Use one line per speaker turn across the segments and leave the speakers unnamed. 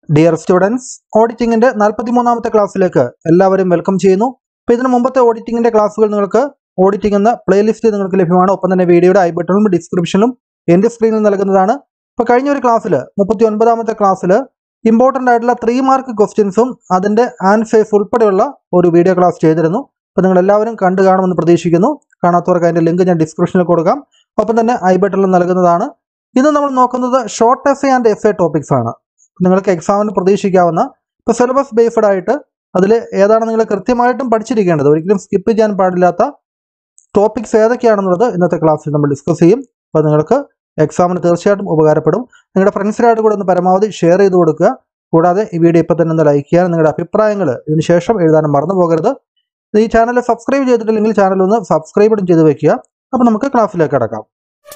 dear students ഓഡിറ്റിംഗിന്റെ നാൽപ്പത്തിമൂന്നാമത്തെ ക്ലാസ്സിലേക്ക് എല്ലാവരും welcome ചെയ്യുന്നു അപ്പോൾ ഇതിന് മുമ്പത്തെ ഓഡിറ്റിംഗിന്റെ ക്ലാസ്സുകൾ നിങ്ങൾക്ക് ഓഡിറ്റിംഗ് എന്ന പ്ലേലിസ്റ്റ് നിങ്ങൾക്ക് ലഭ്യമാണ് ഒപ്പം തന്നെ വീഡിയോയുടെ ഐ ബട്ടണിലും ഡിസ്ക്രിപ്ഷനിലും എൻ്റെ സ്ക്രീനിൽ നൽകുന്നതാണ് ഇപ്പോൾ കഴിഞ്ഞ ഒരു ക്ലാസ്സിൽ മുപ്പത്തി ഒൻപതാമത്തെ ക്ലാസ്സിൽ ഇമ്പോർട്ടൻ്റ് ആയിട്ടുള്ള ത്രീ മാർക്ക് ക്വസ്റ്റ്യൻസും അതിൻ്റെ ആൻസേഴ്സ് ഉൾപ്പെടെയുള്ള ഒരു വീഡിയോ ക്ലാസ് ചെയ്തിരുന്നു അപ്പോൾ നിങ്ങൾ എല്ലാവരും കണ്ടു കാണുമെന്ന് പ്രതീക്ഷിക്കുന്നു കാണാത്തവർക്ക് അതിൻ്റെ ലിങ്ക് ഞാൻ ഡിസ്ക്രിപ്ഷനിൽ കൊടുക്കാം ഒപ്പം തന്നെ ഐ ബട്ടണിൽ നൽകുന്നതാണ് ഇന്ന് നമ്മൾ നോക്കുന്നത് short S and S A topics ആണ് നിങ്ങൾക്ക് എക്സാമിന് പ്രതീക്ഷിക്കാവുന്ന ഇപ്പോൾ സിലബസ് ബേസ്ഡ് ആയിട്ട് അതിൽ ഏതാണ് നിങ്ങൾ കൃത്യമായിട്ടും പഠിച്ചിരിക്കേണ്ടത് ഒരിക്കലും സ്കിപ്പ് ചെയ്യാൻ പാടില്ലാത്ത ടോപ്പിക്സ് ഏതൊക്കെയാണെന്നുള്ളത് ഇന്നത്തെ ക്ലാസ്സിൽ നമ്മൾ ഡിസ്കസ് ചെയ്യും അപ്പോൾ നിങ്ങൾക്ക് എക്സാമിന് തീർച്ചയായിട്ടും ഉപകാരപ്പെടും നിങ്ങളുടെ ഫ്രണ്ട്സിനായിട്ട് കൂടെ ഒന്ന് പരമാവധി ഷെയർ ചെയ്ത് കൊടുക്കുക കൂടാതെ ഈ വീഡിയോ ഇപ്പോൾ തന്നെ ഒന്ന് ലൈക്ക് ചെയ്യാൻ നിങ്ങളുടെ അഭിപ്രായങ്ങൾ ഇതിന് ശേഷം എഴുതാനും മറന്നു പോകരുത് ഈ ചാനൽ സബ്സ്ക്രൈബ് ചെയ്തിട്ടില്ലെങ്കിൽ ചാനൽ ഒന്ന് സബ്സ്ക്രൈബും ചെയ്ത് വെക്കുക അപ്പോൾ നമുക്ക് ക്ലാസ്സിലേക്ക് കടക്കാം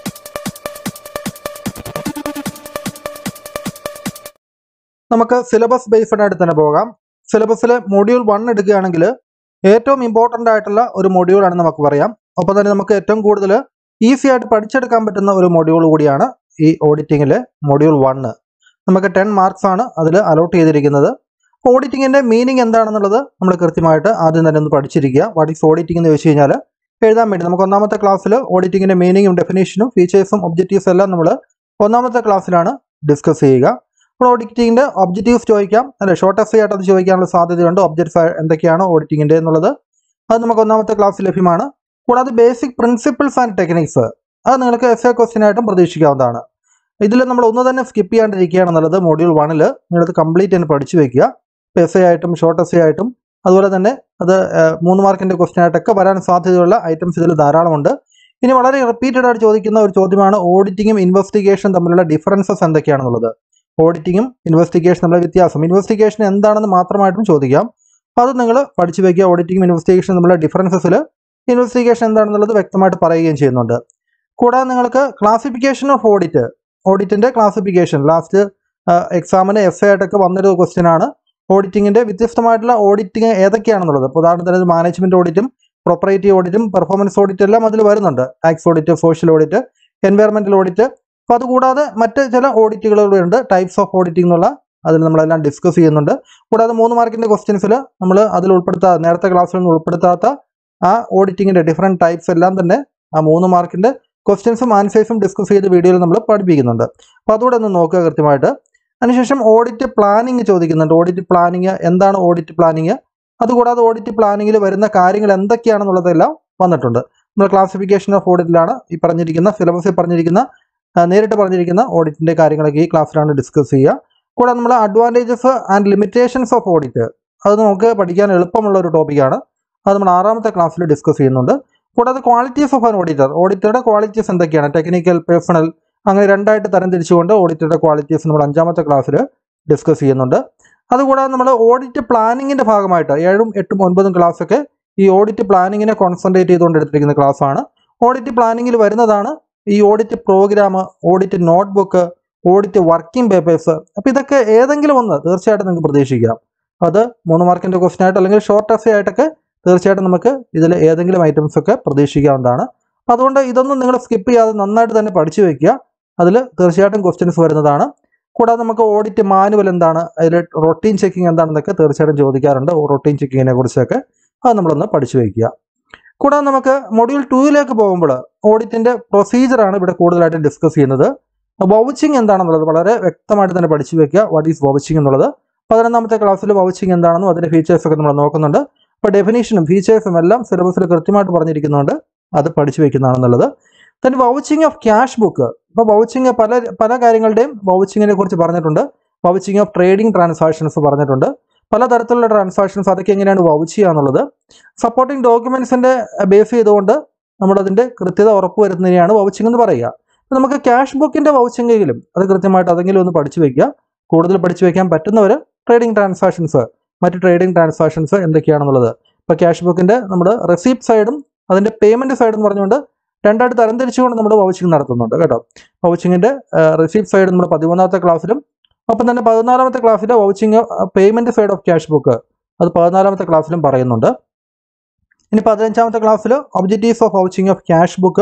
നമുക്ക് സിലബസ് ബേസ്ഡ് ആയിട്ട് തന്നെ പോകാം സിലബസിലെ മൊഡ്യൂൾ വൺ എടുക്കുകയാണെങ്കിൽ ഏറ്റവും ഇമ്പോർട്ടൻ്റ് ആയിട്ടുള്ള ഒരു മൊഡ്യൂളാണ് നമുക്ക് പറയാം ഒപ്പം തന്നെ നമുക്ക് ഏറ്റവും കൂടുതൽ ഈസി ആയിട്ട് പഠിച്ചെടുക്കാൻ പറ്റുന്ന ഒരു മൊഡ്യൂൾ കൂടിയാണ് ഈ ഓഡിറ്റിങ്ങിലെ മൊഡ്യൂൾ വണ്ണ് നമുക്ക് ടെൻ മാർക്സ് ആണ് അതിൽ അലോട്ട് ചെയ്തിരിക്കുന്നത് ഓഡിറ്റിങ്ങിൻ്റെ മീനിങ് എന്താണെന്നുള്ളത് നമ്മൾ കൃത്യമായിട്ട് ആദ്യം തന്നെ ഒന്ന് പഠിച്ചിരിക്കുക വാട്ട് ഈസ് ഓഡിറ്റിംഗ് എന്ന് ചോദിച്ചു കഴിഞ്ഞാൽ എഴുതാൻ വേണ്ടി നമുക്ക് ഒന്നാമത്തെ ക്ലാസ്സിൽ ഓഡിറ്റിങ്ങിൻ്റെ മീനിങ്ങും ഡെഫിനേഷനും ഫീച്ചേഴ്സും ഒബ്ജക്റ്റീവ്സും എല്ലാം നമ്മൾ ഒന്നാമത്തെ ക്ലാസ്സിലാണ് ഡിസ്കസ് ചെയ്യുക അപ്പോൾ ഓഡിറ്റിങ്ങിൻ്റെ ഒബ്ജക്റ്റീവ്സ് ചോദിക്കാം അല്ലെ ഷോർട്ട് എസ് ആയിട്ട് അത് ചോദിക്കാനുള്ള സാധ്യതയുണ്ട് ഒബ്ജക്ട്സ് എന്തൊക്കെയാണ് ഓഡിറ്റിങ്ങിൻ്റെ എന്നുള്ളത് അത് നമുക്ക് ഒന്നാമത്തെ ക്ലാസ്സിൽ ലഭ്യമാണ് കൂടാതെ ബേസിക് പ്രിൻസിപ്പിൾസ് ആൻഡ് ടെക്നിക്സ് അത് നിങ്ങൾക്ക് എസ് എ ക്വസ്റ്റ്യൻ ആയിട്ടും പ്രതീക്ഷിക്കാവുന്നതാണ് ഇതിൽ നമ്മൾ ഒന്ന് തന്നെ സ്കിപ്പ് ചെയ്യാണ്ടിരിക്കുകയാണെന്നുള്ളത് മൊഡ്യൂൾ വണ്ണിൽ നിങ്ങളത് കംപ്ലീറ്റ് തന്നെ പഠിച്ചു വെക്കുക ഇപ്പോൾ എസ് എ ആയിട്ടും ഷോർട്ട് എസ് എ ആയിട്ടും അതുപോലെ തന്നെ അത് ഏഹ്, മൂന്ന് മാർക്കിൻ്റെ ക്വസ്റ്റ്യൻ ആയിട്ടൊക്കെ വരാൻ സാധ്യതയുള്ള ഐറ്റംസ് ഇതിൽ ധാരാളമുണ്ട് ഇനി വളരെ റിപ്പീറ്റഡ് ആയിട്ട് ചോദിക്കുന്ന ഒരു ചോദ്യമാണ് ഓഡിറ്റിങ്ങും ഇൻവെസ്റ്റിഗേഷൻ തമ്മിലുള്ള ഡിഫറൻസസ് എന്തൊക്കെയാണെന്നുള്ളത് ഓഡിറ്റിങ്ങും ഇൻവെസ്റ്റിഗേഷൻ തമ്മിലുള്ള വ്യത്യാസം ഇൻവെസ്റ്റിഗേഷൻ എന്താണെന്ന് മാത്രമായിട്ടും ചോദിക്കാം അപ്പോൾ അത് നിങ്ങൾ പഠിച്ചു വയ്ക്കുക ഓഡിറ്റിങ്ങും ഇൻവെസ്റ്റിഗേഷൻ തമ്മിലുള്ള ഡിഫറൻസസിൽ ഇൻവെസ്റ്റിഗേഷൻ എന്താണെന്നുള്ളത് വ്യക്തമായിട്ട് പറയുകയും ചെയ്യുന്നുണ്ട് കൂടാതെ നിങ്ങൾക്ക് ക്ലാസിഫിക്കേഷൻ ഓഫ് ഓഡിറ്റ് ഓഡിറ്റിൻ്റെ ക്ലാസിഫിക്കേഷൻ ലാസ്റ്റ് എക്സാമിന് എസ് എ ആയിട്ടൊക്കെ വന്നൊരു ക്വസ്റ്റ്യൻ ആണ് ഓഡിറ്റിങ്ങിൻ്റെ വ്യത്യസ്തമായിട്ടുള്ള ഓഡിറ്റിങ് ഏതൊക്കെയാണെന്നുള്ളത് ഇപ്പോൾ ഉദാഹരണത്തിന് മാനേജ്മെൻറ്റ് ഓഡിറ്റും പ്രൊപ്പറേറ്റീവ് ഓഡിറ്റും പെർഫോമൻസ് ഓഡിറ്റ് എല്ലാം അതിൽ വരുന്നുണ്ട് tax audit social audit environmental audit അപ്പോൾ അതുകൂടാതെ മറ്റ് ചില ഓഡിറ്റുകളുടെ ഉണ്ട് ടൈപ്സ് ഓഫ് ഓഡിറ്റിംഗ് എന്നുള്ള അതിൽ നമ്മളെല്ലാം ഡിസ്കസ് ചെയ്യുന്നുണ്ട് കൂടാതെ മൂന്ന് മാർക്കിൻ്റെ ക്വസ്റ്റ്യൻസിൽ നമ്മൾ അതിൽ ഉൾപ്പെടുത്താത്ത നേരത്തെ ക്ലാസ്സിലൊന്നും ഉൾപ്പെടുത്താത്ത ആ ഓഡിറ്റിങ്ങിൻ്റെ ഡിഫറെൻറ്റ് ടൈപ്സ് എല്ലാം തന്നെ ആ മൂന്ന് മാർക്കിൻ്റെ ക്വസ്റ്റ്യൻസും ആൻസേഴ്സും ഡിസ്കസ് ചെയ്ത് വീഡിയോയിൽ നമ്മൾ പഠിപ്പിക്കുന്നുണ്ട് അപ്പോൾ അതുകൂടെ ഒന്ന് നോക്കുക കൃത്യമായിട്ട് അതിനുശേഷം ഓഡിറ്റ് പ്ലാനിങ് ചോദിക്കുന്നുണ്ട് ഓഡിറ്റ് പ്ലാനിങ് എന്താണ് ഓഡിറ്റ് പ്ലാനിങ് അതുകൂടാതെ ഓഡിറ്റ് പ്ലാനിങ്ങിൽ വരുന്ന കാര്യങ്ങൾ എന്തൊക്കെയാണെന്നുള്ളതെല്ലാം വന്നിട്ടുണ്ട് നമ്മൾ ക്ലാസിഫിക്കേഷൻ ഓഫ് ഓഡിറ്റിലാണ് ഈ പറഞ്ഞിരിക്കുന്ന സിലബസിൽ പറഞ്ഞിരിക്കുന്ന ആ, നേരിട്ട് പറഞ്ഞിരിക്കുന്ന ഓഡിറ്റിൻ്റെ കാര്യങ്ങളൊക്കെ ഈ ക്ലാസ്സിലാണ് ഡിസ്കസ് ചെയ്യുക കൂടാതെ നമ്മൾ advantages and limitations of audit അത് നമുക്ക് പഠിക്കാൻ എളുപ്പമുള്ള ഒരു ടോപ്പിക്കാണ് അത് നമ്മൾ ആറാമത്തെ ക്ലാസ്സിൽ ഡിസ്കസ് ചെയ്യുന്നുണ്ട് കൂടാതെ ക്വാളിറ്റീസ് ഓഫ് ആൻ ഓഡിറ്റർ ഓഡിറ്ററുടെ ക്വാളിറ്റീസ് എന്തൊക്കെയാണ് ടെക്നിക്കൽ പേഴ്സണൽ അങ്ങനെ രണ്ടായിട്ട് തരംതിരിച്ചുകൊണ്ട് ഓഡിറ്ററുടെ ക്വാളിറ്റീസ് നമ്മൾ അഞ്ചാമത്തെ ക്ലാസ്സിൽ ഡിസ്കസ് ചെയ്യുന്നുണ്ട് അതുകൂടാതെ നമ്മൾ ഓഡിറ്റ് പ്ലാനിങ്ങിൻ്റെ ഭാഗമായിട്ട് ഏഴും എട്ടും ഒൻപതും ക്ലാസ്സൊക്കെ ഈ ഓഡിറ്റ് പ്ലാനിങ്ങിനെ കോൺസെൻട്രേറ്റ് ചെയ്തുകൊണ്ട് എടുത്തിരിക്കുന്ന ക്ലാസ്സാണ് ഓഡിറ്റ് പ്ലാനിങ്ങിൽ വരുന്നതാണ് ഈ audit programme audit notebook audit working papers അപ്പോൾ ഇതൊക്കെ ഏതെങ്കിലും ഒന്ന് തീർച്ചയായിട്ടും നിങ്ങൾക്ക് പ്രതീക്ഷിക്കാം അത് മൂന്ന് മാർക്കിൻ്റെ ക്വസ്റ്റൻ ആയിട്ട് അല്ലെങ്കിൽ ഷോർട്ട് എസ് ആയിട്ടൊക്കെ തീർച്ചയായിട്ടും നമുക്ക് ഇതിൽ ഏതെങ്കിലും ഐറ്റംസ് ഒക്കെ പ്രതീക്ഷിക്കാവുന്നതാണ് അപ്പോൾ അതുകൊണ്ട് ഇതൊന്നും നിങ്ങൾ സ്കിപ്പ് ചെയ്യാതെ നന്നായിട്ട് തന്നെ പഠിച്ചു വെക്കുക അതിൽ തീർച്ചയായിട്ടും ക്വസ്റ്റ്യൻസ് വരുന്നതാണ് കൂടാതെ നമുക്ക് ഓഡിറ്റ് മാനുവൽ എന്താണ് അതിൽ റൊട്ടീൻ ചെക്കിംഗ് എന്താണെന്നൊക്കെ തീർച്ചയായിട്ടും ചോദിക്കാറുണ്ട് റൊട്ടീൻ ചെക്കിങ്ങിനെ കുറിച്ചൊക്കെ അത് നമ്മളൊന്ന് പഠിച്ചു വയ്ക്കുക കൂടാതെ നമുക്ക് മൊഡ്യൂൾ ടൂവിലേക്ക് പോകുമ്പോൾ ഓഡിറ്റിൻ്റെ പ്രൊസീജിയറാണ് ഇവിടെ കൂടുതലായിട്ട് ഡിസ്കസ് ചെയ്യുന്നത് വൗച്ചിങ് എന്താണെന്നുള്ളത് വളരെ വ്യക്തമായിട്ട് തന്നെ പഠിച്ചു വെക്കുക വാട്ട് ഈസ് വൗച്ചിങ് എന്നുള്ളത് പതിനൊന്നാമത്തെ ക്ലാസ്സിൽ വൗച്ചിങ് എന്താണെന്നും അതിൻ്റെ ഫീച്ചേഴ്സ് ഒക്കെ നമ്മൾ നോക്കുന്നുണ്ട് അപ്പോൾ ഡെഫിനേഷനും ഫീച്ചേഴ്സും എല്ലാം സിലബസിൽ കൃത്യമായിട്ട് പറഞ്ഞിരിക്കുന്നുണ്ട് അത് പഠിച്ചു വെക്കുന്നതാണെന്നുള്ളത് then vouching of cash book ഇപ്പോൾ വൗച്ചിങ് പല പല കാര്യങ്ങളുടെയും വൗച്ചിങ്ങിനെ കുറിച്ച് പറഞ്ഞിട്ടുണ്ട് വൗച്ചിങ് ഓഫ് ട്രേഡിംഗ് ട്രാൻസാക്ഷൻസ് പറഞ്ഞിട്ടുണ്ട് പലതരത്തിലുള്ള ട്രാൻസാക്ഷൻസ് അതൊക്കെ എങ്ങനെയാണ് വൗച്ച് ചെയ്യുക എന്നുള്ളത് സപ്പോർട്ടിംഗ് ഡോക്യുമെൻസിൻ്റെ ബേസ് ചെയ്തുകൊണ്ട് നമ്മളതിൻ്റെ കൃത്യത ഉറപ്പുവരുത്തുന്നതിനെയാണ് വൗച്ചിങ് എന്ന് പറയുക അപ്പോൾ നമുക്ക് ക്യാഷ് ബുക്കിൻ്റെ വൗച്ചിങ്ങെങ്കിലും അത് കൃത്യമായിട്ട് അതെങ്കിലും ഒന്ന് പഠിച്ചു വയ്ക്കുക കൂടുതൽ പഠിച്ചു വയ്ക്കാൻ പറ്റുന്നവർ ട്രേഡിംഗ് ട്രാൻസാക്ഷൻസ് മറ്റ് ട്രേഡിംഗ് ട്രാൻസാക്ഷൻസ് എന്തൊക്കെയാണെന്നുള്ളത് ഇപ്പോൾ ക്യാഷ് ബുക്കിൻ്റെ നമ്മൾ റെസീപ്റ്റ് സൈഡും അതിൻ്റെ പേയ്മെൻറ്റ് സൈഡും പറഞ്ഞുകൊണ്ട് രണ്ടായിട്ട് തരംതിരിച്ചുകൊണ്ട് നമ്മൾ വൗച്ചിങ് നടത്തുന്നുണ്ട് കേട്ടോ വൗച്ചിങ്ങിൻ്റെ റിസീപ്റ്റ് സൈഡ് നമ്മൾ പതിമൂന്നാമത്തെ ക്ലാസ്സിലും ഒപ്പം തന്നെ പതിനാലാമത്തെ ക്ലാസ്സിലെ vouching payment side of cash book അത് പതിനാലാമത്തെ ക്ലാസ്സിലും പറയുന്നുണ്ട് ഇനി പതിനഞ്ചാമത്തെ ക്ലാസ്സിൽ objectives of vouching of cash book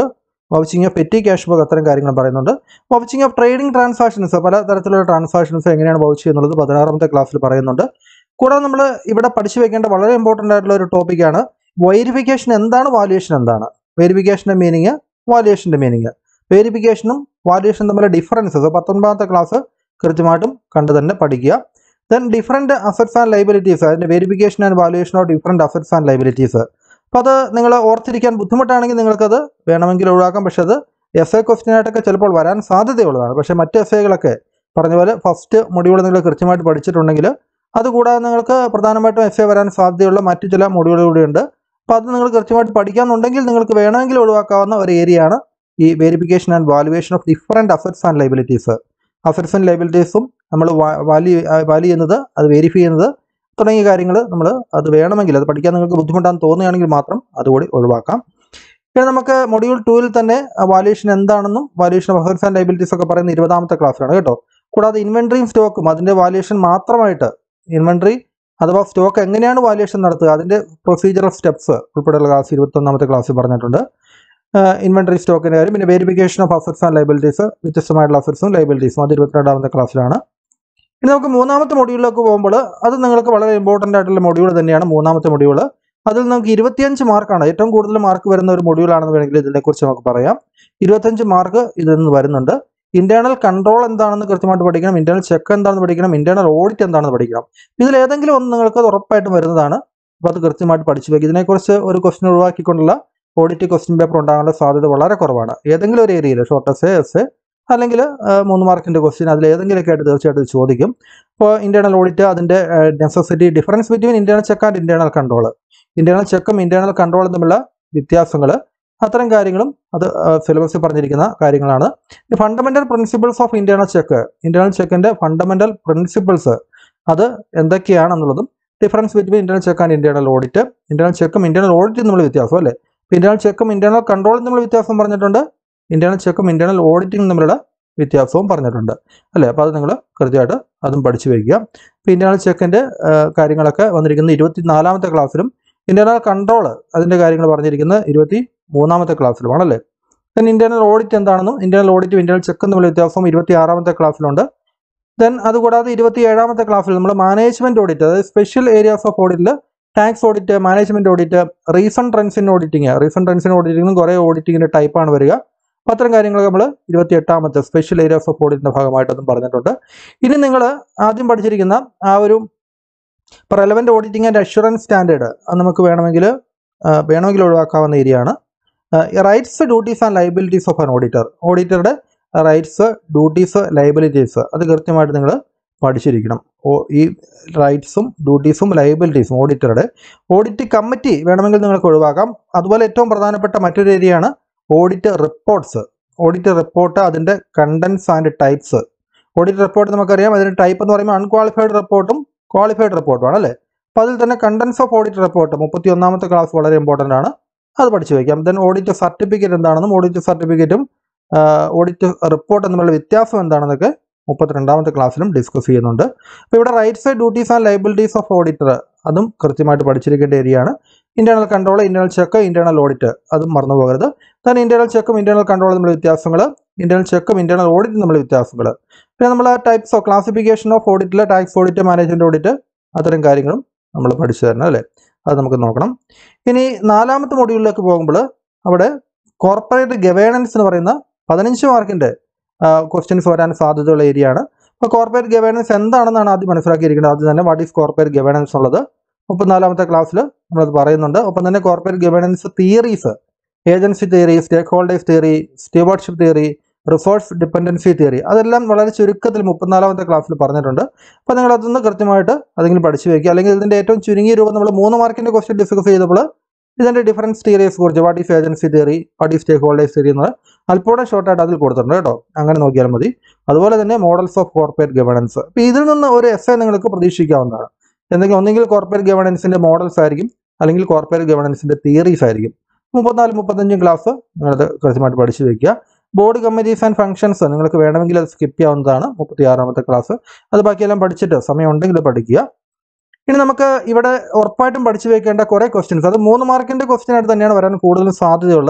vouching of petty cash book അത്തരം കാര്യങ്ങൾ പറയുന്നുണ്ട് വൗച്ചിങ് ഓഫ് ട്രേഡിംഗ് ട്രാൻസാക്ഷൻസ് പല തരത്തിലുള്ള ട്രാൻസാക്ഷൻസ് എങ്ങനെയാണ് വൗച്ച് ചെയ്യുന്നുള്ളത് പതിനാറാമത്തെ ക്ലാസ്സിൽ പറയുന്നുണ്ട് കൂടാതെ നമ്മൾ ഇവിടെ പഠിച്ചു വെക്കേണ്ട വളരെ ഇമ്പോർട്ടൻ്റ് ആയിട്ടുള്ള ഒരു ടോപ്പിക്കാണ് വെരിഫിക്കേഷൻ എന്താണ് വാല്യുവേഷൻ എന്താണ് വെരിഫിക്കേഷൻ്റെ മീനിങ് വാല്യുവേഷൻ്റെ മീനിങ് വെരിഫിക്കേഷനും വാല്യുവേഷനും തമ്മിലുള്ള ഡിഫറൻസസ് പത്തൊൻപതാമത്തെ ക്ലാസ് കൃത്യമായിട്ടും കണ്ടു തന്നെ പഠിക്കുക then different assets and liabilities അതിൻ്റെ verification and valuation of different assets and liabilities അപ്പോൾ അത് നിങ്ങൾ ഓർത്തിരിക്കാൻ ബുദ്ധിമുട്ടാണെങ്കിൽ നിങ്ങൾക്കത് വേണമെങ്കിൽ ഒഴിവാക്കാം പക്ഷേ അത് എസ് എ ക്വസ്റ്റ്യൻ ആയിട്ടൊക്കെ ചിലപ്പോൾ വരാൻ സാധ്യതയുള്ളതാണ് പക്ഷേ മറ്റ് എസ് എകളൊക്കെ പറഞ്ഞ പോലെ ഫസ്റ്റ് മൊഡ്യൂൾ നിങ്ങൾ കൃത്യമായിട്ട് പഠിച്ചിട്ടുണ്ടെങ്കിൽ അതുകൂടാതെ നിങ്ങൾക്ക് പ്രധാനമായിട്ടും എസ് എ വരാൻ സാധ്യതയുള്ള മറ്റു ചില മൊഡ്യൂളുകൾ കൂടിയുണ്ട് അപ്പോൾ അത് നിങ്ങൾ കൃത്യമായിട്ട് പഠിക്കാമെന്നുണ്ടെങ്കിൽ നിങ്ങൾക്ക് വേണമെങ്കിൽ ഒഴിവാക്കാവുന്ന ഒരു ഏരിയയാണ് ഈ verification and valuation of different assets and liabilities assets and ലൈബിലിറ്റീസും നമ്മൾ വാല്യൂ വാല്യൂ ചെയ്യുന്നത് അത് വെരിഫൈ ചെയ്യുന്നത് തുടങ്ങിയ കാര്യങ്ങൾ നമ്മൾ അത് വേണമെങ്കിൽ അത് പഠിക്കാൻ നിങ്ങൾക്ക് ബുദ്ധിമുട്ടാണെന്ന് തോന്നുകയാണെങ്കിൽ മാത്രം അതുകൂടി ഒഴിവാക്കാം പിന്നെ നമുക്ക് മൊഡ്യൂൾ ടൂവിൽ തന്നെ വാല്യുവേഷൻ എന്താണെന്നും valuation of assets and liabilities ഒക്കെ പറയുന്ന ഇരുപതാമത്തെ ക്ലാസ്സിലാണ് കേട്ടോ കൂടാതെ ഇൻവെൻട്രിയും സ്റ്റോക്കും അതിൻ്റെ വാല്യുവേഷൻ മാത്രമായിട്ട് ഇൻവെൻട്രി അഥവാ സ്റ്റോക്ക് എങ്ങനെയാണ് വാല്യുവേഷൻ നടത്തുക അതിൻ്റെ പ്രൊസീജിയറൽ സ്റ്റെപ്സ് ഉൾപ്പെടെയുള്ള ക്ലാസ് ഇരുപത്തൊന്നാമത്തെ ക്ലാസ്സിൽ പറഞ്ഞിട്ടുണ്ട് ഇൻവെൻട്രി സ്റ്റോക്കിൻ്റെ കാര്യം പിന്നെ verification of assets and liabilities വ്യത്യസ്തമായിട്ടുള്ള അസറ്റ്സും ലൈബിലിറ്റീസും അത് ഇരുപത്തിരണ്ടാമത്തെ ക്ലാസ്സിലാണ് ഇനി നമുക്ക് മൂന്നാമത്തെ മൊഡ്യൂളിലേക്ക് പോകുമ്പോൾ അത് നിങ്ങൾക്ക് വളരെ ഇമ്പോർട്ടൻ്റ് ആയിട്ടുള്ള മൊഡ്യൂൾ തന്നെയാണ് മൂന്നാമത്തെ മൊഡ്യൂൾ അതിൽ നമുക്ക് ഇരുപത്തിയഞ്ച് മാർക്കാണ് ഏറ്റവും കൂടുതൽ മാർക്ക് വരുന്ന ഒരു മൊഡ്യൂളാണെന്ന് വേണമെങ്കിൽ ഇതിനെക്കുറിച്ച് നമുക്ക് പറയാം ഇരുപത്തഞ്ച് മാർക്ക് ഇതിൽ നിന്ന് വരുന്നുണ്ട് ഇന്റേണൽ കൺട്രോൾ എന്താണെന്ന് കൃത്യമായിട്ട് പഠിക്കണം ഇന്റേണൽ ചെക്ക് എന്താണെന്ന് പഠിക്കണം ഇന്റേണൽ ഓഡിറ്റ് എന്താണെന്ന് പഠിക്കണം ഇതിൽ ഏതെങ്കിലും ഒന്ന് നിങ്ങൾക്ക് അത് ഉറപ്പായിട്ടും വരുന്നതാണ് അപ്പോൾ അത് കൃത്യമായിട്ട് പഠിച്ചു വയ്ക്കുക ഇതിനെക്കുറിച്ച് ഒരു ക്വസ്റ്റ്യൻ ഒഴിവാക്കിക്കൊണ്ടുള്ള ഓഡിറ്റ് ക്വസ്റ്റ്യൻ പേപ്പർ ഉണ്ടാകാനുള്ള സാധ്യത വളരെ കുറവാണ് ഏതെങ്കിലും ഒരു ഏരിയയിൽ ഷോർട്ട് എസ് എസ് അല്ലെങ്കിൽ മൂന്ന് മാർക്കിൻ്റെ ക്വസ്റ്റ്യൻ അതിൽ ഏതെങ്കിലുമൊക്കെ ആയിട്ട് തീർച്ചയായിട്ടും ഇത് ചോദിക്കും അപ്പോൾ ഇന്റേണൽ ഓഡിറ്റ് അതിൻ്റെ necessity difference between internal check and internal control internal ചെക്കും ഇന്റേണൽ കൺട്രോളും തമ്മിലുള്ള വ്യത്യാസങ്ങൾ അത്തരം കാര്യങ്ങളും അത് സിലബസിൽ പറഞ്ഞിരിക്കുന്ന കാര്യങ്ങളാണ് fundamental principles of internal check internal ചെക്കിന്റെ ഫണ്ടമെന്റൽ പ്രിൻസിപ്പിൾസ് അത് എന്തൊക്കെയാണെന്നുള്ളതും difference between internal check and internal audit internal ചെക്കും ഇന്റേണൽ ഓഡിറ്റും തമ്മിൽ വ്യത്യാസം അല്ലേ ഇന്റേണൽ ചെക്കും ഇന്റേണൽ കൺട്രോളും തമ്മിൽ വ്യത്യാസം പറഞ്ഞിട്ടുണ്ട് ഇന്റേണൽ ചെക്കും ഇന്റേണൽ ഓഡിറ്റിംഗും തമ്മിലുള്ള വ്യത്യാസവും പറഞ്ഞിട്ടുണ്ട് അല്ലേ അപ്പോൾ അത് നിങ്ങൾ കൃത്യമായിട്ട് അതും പഠിച്ചു വയ്ക്കുക ഇപ്പോൾ ഇന്റേണൽ ചെക്കിൻ്റെ കാര്യങ്ങളൊക്കെ വന്നിരിക്കുന്നത് ഇരുപത്തി നാലാമത്തെ ക്ലാസ്സിലും ഇന്റേണൽ കൺട്രോൾ അതിൻ്റെ കാര്യങ്ങൾ പറഞ്ഞിരിക്കുന്നത് ഇരുപത്തി മൂന്നാമത്തെ ക്ലാസ്സിലുമാണ് അല്ലേ ദെൻ ഇന്റേണൽ ഓഡിറ്റ് എന്താണെന്നും ഇന്റേണൽ ഓഡിറ്റും ഇന്റേണൽ ചെക്കും തമ്മിലുള്ള വ്യത്യാസവും ഇരുപത്തി ആറാമത്തെ ക്ലാസ്സിലുണ്ട് ദെൻ അതുകൂടാതെ ഇരുപത്തി ഏഴാമത്തെ ക്ലാസ്സിൽ നമ്മൾ മാനേജ്മെന്റ് ഓഡിറ്റ് അതായത് സ്പെഷ്യൽ ഏരിയാസ് ഓഫ് ഓഡിറ്റിൽ tax audit management audit refund ട്രെൻസിൻ ഓഡിറ്റിംഗ് റീഫണ്ട് ട്രെൻസിൻ ഓഡിറ്റിംഗും കുറേ ഓഡിറ്റിങ്ങിന്റെ ടൈപ്പാണ് വരിക അപ്പോൾ അത്തരം കാര്യങ്ങളൊക്കെ നമ്മൾ ഇരുപത്തി എട്ടാമത്തെ സ്പെഷ്യൽ ഏരിയാസ് ഓഫ് ഓഡിറ്റിന്റെ ഭാഗമായിട്ടൊന്നും പറഞ്ഞിട്ടുണ്ട് ഇനി നിങ്ങൾ ആദ്യം പഠിച്ചിരിക്കുന്ന ആ ഒരു ഇപ്പോൾ relevant auditing and assurance standard അത് നമുക്ക് വേണമെങ്കിൽ വേണമെങ്കിൽ ഒഴിവാക്കാവുന്ന ഏരിയ ആണ് rights duties and liabilities of an auditor ഓഡിറ്ററുടെ റൈറ്റ്സ് ഡ്യൂട്ടീസ് ലൈബിലിറ്റീസ് അത് കൃത്യമായിട്ട് നിങ്ങൾ പഠിച്ചിരിക്കണം ഓ ഈ റൈറ്റ്സും ഡ്യൂട്ടീസും ലൈബിലിറ്റീസും ഓഡിറ്ററുടെ ഓഡിറ്റ് കമ്മിറ്റി വേണമെങ്കിൽ നിങ്ങൾക്ക് ഒഴിവാക്കാം അതുപോലെ ഏറ്റവും പ്രധാനപ്പെട്ട മറ്റൊരു ഏരിയയാണ് ഓഡിറ്റ് റിപ്പോർട്ട്സ് ഓഡിറ്റ് റിപ്പോർട്ട് അതിൻ്റെ contents and types audit report നമുക്കറിയാം അതിൻ്റെ ടൈപ്പ് എന്ന് പറയുമ്പോൾ അൺക്വാളിഫൈഡ് റിപ്പോർട്ടും ക്വാളിഫൈഡ് റിപ്പോർട്ടുമാണ് അല്ലേ അപ്പോൾ അതിൽ തന്നെ കണ്ടൻസ് ഓഫ് ഓഡിറ്റ് റിപ്പോർട്ട് മുപ്പത്തി ഒന്നാമത്തെ ക്ലാസ് വളരെ ഇമ്പോർട്ടൻ്റ് ആണ് അത് പഠിച്ചു വയ്ക്കാം ദെൻ ഓഡിറ്റ് സർട്ടിഫിക്കറ്റ് എന്താണെന്നും ഓഡിറ്റ് സർട്ടിഫിക്കറ്റും ഓഡിറ്റ് റിപ്പോർട്ട് തമ്മിലുള്ള വ്യത്യാസം എന്താണെന്നൊക്കെ മുപ്പത്തിരണ്ടാമത്തെ ക്ലാസ്സിലും ഡിസ്കസ് ചെയ്യുന്നുണ്ട് അപ്പോൾ ഇവിടെ rights duties and liabilities of auditor അതും കൃത്യമായിട്ട് പഠിച്ചിരിക്കേണ്ട ഏരിയയാണ് internal control internal check internal audit അതും മറന്നു പോകരുത് തന്നെ ഇന്റേണൽ ചെക്കും ഇന്റേണൽ കൺട്രോളും തമ്മിലുള്ള വ്യത്യാസങ്ങൾ ഇന്റേണൽ ചെക്കും ഇന്റേണൽ ഓഡിറ്റും തമ്മിലുള്ള വ്യത്യാസങ്ങൾ പിന്നെ നമ്മൾ ടൈപ്സ് ഓഫ് ക്ലാസിഫിക്കേഷൻ ഓഫ് ഓഡിറ്റിൽ ടാക്സ് ഓഡിറ്റ് മാനേജ്മെന്റ് ഓഡിറ്റ് അത്തരം കാര്യങ്ങളും നമ്മൾ പഠിച്ചു തരണം അല്ലേ അത് നമുക്ക് നോക്കണം ഇനി നാലാമത്തെ മൊഡ്യൂളിലേക്ക് പോകുമ്പോൾ അവിടെ കോർപ്പറേറ്റ് ഗവേണൻസ് എന്ന് പറയുന്ന പതിനഞ്ച് മാർക്കിന്റെ ക്വസ്റ്റ്യൻസ് വരാൻ സാധ്യതയുള്ള ഏരിയ ആണ് അപ്പോൾ കോർപ്പറേറ്റ് ഗവേണൻസ് എന്താണെന്നാണ് ആദ്യം മനസ്സിലാക്കിയിരിക്കുന്നത് ആദ്യം തന്നെ വാട്ട് ഈസ് കോർപ്പറേറ്റ് ഗവേണൻസ് ഉള്ളത് മുപ്പത്തിനാലാമത്തെ ക്ലാസ്സിൽ നമ്മളത് പറയുന്നുണ്ട് ഒപ്പം തന്നെ corporate governance theories agency theory stakeholders theory stewardship theory resource dependency theory അതെല്ലാം വളരെ ചുരുക്കത്തിൽ മുപ്പത്തിനാലാമത്തെ ക്ലാസ്സിൽ പറഞ്ഞിട്ടുണ്ട് അപ്പോൾ നിങ്ങൾ അതൊന്ന് കൃത്യമായിട്ട് അതെങ്കിലും പഠിച്ചു വയ്ക്കുക അല്ലെങ്കിൽ ഇതിൻ്റെ ഏറ്റവും ചുരുങ്ങിയ രൂപം നമ്മൾ മൂന്ന് മാർക്കിൻ്റെ ക്വസ്റ്റ്യൻ ഡിസ്കസ് ചെയ്തപ്പോൾ ഇതിൻ്റെ ഡിഫറൻസ് തിയറീസ് കുറിച്ച് what is agency theory what is stakeholders theory എന്ന് അല്പൂടെ ഷോർട്ടായിട്ട് അതിൽ കൊടുത്തിട്ടുണ്ട് കേട്ടോ അങ്ങനെ നോക്കിയാൽ മതി അതുപോലെ തന്നെ മോഡൽസ് ഓഫ് കോർപ്പറേറ്റ് ഗവേണൻസ് അപ്പോൾ ഇതിൽ നിന്ന് ഒരു എസ് എ നിങ്ങൾക്ക് പ്രതീക്ഷിക്കാവുന്നതാണ് എന്തെങ്കിലും ഒന്നെങ്കിൽ കോർപ്പറേറ്റ് ഗവേണൻസിൻ്റെ മോഡൽസ് ആയിരിക്കും അല്ലെങ്കിൽ കോർപ്പറേറ്റ് ഗവേണൻസിൻ്റെ തിയറീസ് ആയിരിക്കും മുപ്പത്തിനാല് മുപ്പത്തഞ്ചും ക്ലാസ് നിങ്ങളത് കൃത്യമായിട്ട് പഠിച്ചു വയ്ക്കുക ബോർഡ് കമ്മിറ്റീസ് ആൻഡ് ഫംഗ്ഷൻസ് നിങ്ങൾക്ക് വേണമെങ്കിൽ അത് സ്കിപ്പ് ചെയ്യാവുന്നതാണ് മുപ്പത്തി ആറാമത്തെ ക്ലാസ് അത് ബാക്കിയെല്ലാം പഠിച്ചിട്ട് സമയം ഉണ്ടെങ്കിൽ പഠിക്കുക ഇനി നമുക്ക് ഇവിടെ ഉറപ്പായിട്ടും പഠിച്ചു വെക്കേണ്ട കുറേ ക്വസ്റ്റ്യൻസ് അത് മൂന്ന് മാർക്കിന്റെ ക്വസ്റ്റ്യൻ ആയിട്ട് തന്നെയാണ് വരാൻ കൂടുതലും സാധ്യതയുള്ളത്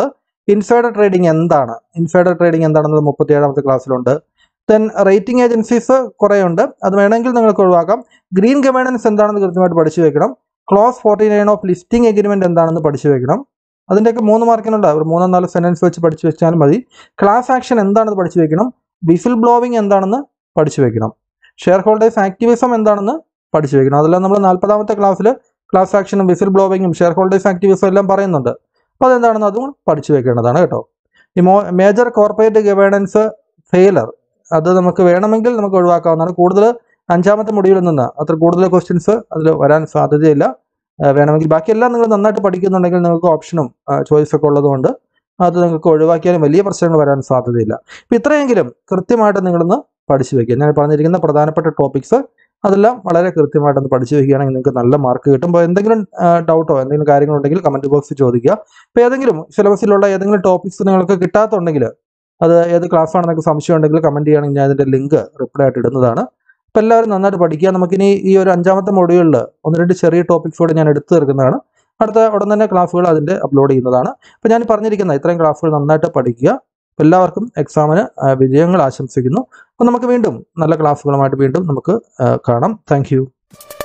ഇൻസൈഡർ ട്രേഡിംഗ് എന്താണ് ഇൻസൈഡർ ട്രേഡിംഗ് എന്താണെന്നത് മുപ്പത്തിയേഴാമത്തെ ക്ലാസ്സിലുണ്ട് ദെൻ റേറ്റിംഗ് ഏജൻസീസ് കുറേ ഉണ്ട് അത് വേണമെങ്കിൽ നിങ്ങൾക്ക് ഒഴിവാക്കാം ഗ്രീൻ ഗവേണൻസ് എന്താണെന്ന് കൃത്യമായിട്ട് പഠിച്ചു വെക്കണം clause forty nine of listing agreement എന്താണെന്ന് പഠിച്ചു വെക്കണം അതിൻ്റെയൊക്കെ മൂന്ന് മാർക്കിനുണ്ട് ഒരു മൂന്നോ നാലോ സെൻറ്റൻസ് വെച്ച് പഠിച്ചു വെച്ചാലും മതി ക്ലാസ് ആക്ഷൻ എന്താണെന്ന് പഠിച്ചു വെക്കണം വിസിൽ ബ്ലോവിംഗ് എന്താണെന്ന് പഠിച്ചു വെക്കണം ഷെയർ ഹോൾഡേഴ്സ് ആക്ടിവിസം എന്താണെന്ന് പഠിച്ചു വെക്കണം അതെല്ലാം നമ്മൾ നാൽപ്പതാമത്തെ ക്ലാസ്സിൽ ക്ലാസ് ആക്ഷനും വിസിൽ ബ്ലോവിങ്ങും ഷെയർ ഹോൾഡേഴ്സ് ആക്ടിവിസം എല്ലാം പറയുന്നുണ്ട് അപ്പോൾ അതെന്താണെന്ന് അതും പഠിച്ചു വെക്കേണ്ടതാണ് കേട്ടോ ഈ മോ മേജർ കോർപ്പറേറ്റ് ഗവേണൻസ് ഫെയിലർ അത് നമുക്ക് വേണമെങ്കിൽ നമുക്ക് ഒഴിവാക്കാവുന്നതാണ് കൂടുതൽ അഞ്ചാമത്തെ മൊഡ്യൂളിൽ നിന്ന് അത്ര കൂടുതൽ ക്വസ്റ്റ്യൻസ് അതിൽ വരാൻ സാധ്യതയില്ല ആ, വേണമെങ്കിൽ ബാക്കിയെല്ലാം നിങ്ങൾ നന്നായിട്ട് പഠിക്കുന്നുണ്ടെങ്കിൽ നിങ്ങൾക്ക് ഓപ്ഷനും ചോയ്സ് ഒക്കെ ഉള്ളതുകൊണ്ട് അത് നിങ്ങൾക്ക് ഒഴിവാക്കിയാലും വലിയ പ്രശ്നങ്ങൾ വരാൻ സാധ്യതയില്ല അപ്പോൾ ഇത്രയെങ്കിലും കൃത്യമായിട്ട് നിങ്ങളൊന്ന് പഠിച്ചു വെക്കുക ഞാൻ പറഞ്ഞിരിക്കുന്ന പ്രധാനപ്പെട്ട ടോപ്പിക്സ് അതെല്ലാം വളരെ കൃത്യമായിട്ടൊന്ന് പഠിച്ചു വെക്കുകയാണെങ്കിൽ നിങ്ങൾക്ക് നല്ല മാർക്ക് കിട്ടും അപ്പോൾ എന്തെങ്കിലും ഡൗട്ടോ എന്തെങ്കിലും കാര്യങ്ങളുണ്ടെങ്കിൽ കമൻറ്റ് ബോക്സിൽ ചോദിക്കുക അപ്പോൾ ഏതെങ്കിലും സിലബസിലുള്ള ഏതെങ്കിലും ടോപ്പിക്സ് നിങ്ങൾക്ക് കിട്ടാത്തുണ്ടെങ്കിൽ അത് ഏത് ക്ലാസ് ആണെന്നൊക്കെ സംശയം ഉണ്ടെങ്കിൽ കമൻറ്റ് ചെയ്യുകയാണെങ്കിൽ ഞാൻ അതിൻ്റെ ലിങ്ക് റിപ്ലൈ ആയിട്ട് ഇടുന്നതാണ് അപ്പോൾ എല്ലാവരും നന്നായിട്ട് പഠിക്കുക നമുക്കിനി ഈ ഒരു അഞ്ചാമത്തെ മൊഡ്യൂളിൽ ഒന്ന് രണ്ട് ചെറിയ ടോപ്പിക്സ് കൂടെ ഞാൻ എടുത്തു തീർക്കുന്നതാണ് അടുത്ത ഉടൻ തന്നെ ക്ലാസ്സുകൾ അതിൻ്റെ അപ്ലോഡ് ചെയ്യുന്നതാണ് അപ്പോൾ ഞാൻ പറഞ്ഞിരിക്കുന്ന ഇത്രയും ക്ലാസ്സുകൾ നന്നായിട്ട് പഠിക്കുക അപ്പോൾ എല്ലാവർക്കും എക്സാമിന് ആ, വിജയങ്ങൾ ആശംസിക്കുന്നു അപ്പോൾ നമുക്ക് വീണ്ടും നല്ല ക്ലാസ്സുകളുമായിട്ട് വീണ്ടും നമുക്ക് ആ, കാണാം താങ്ക്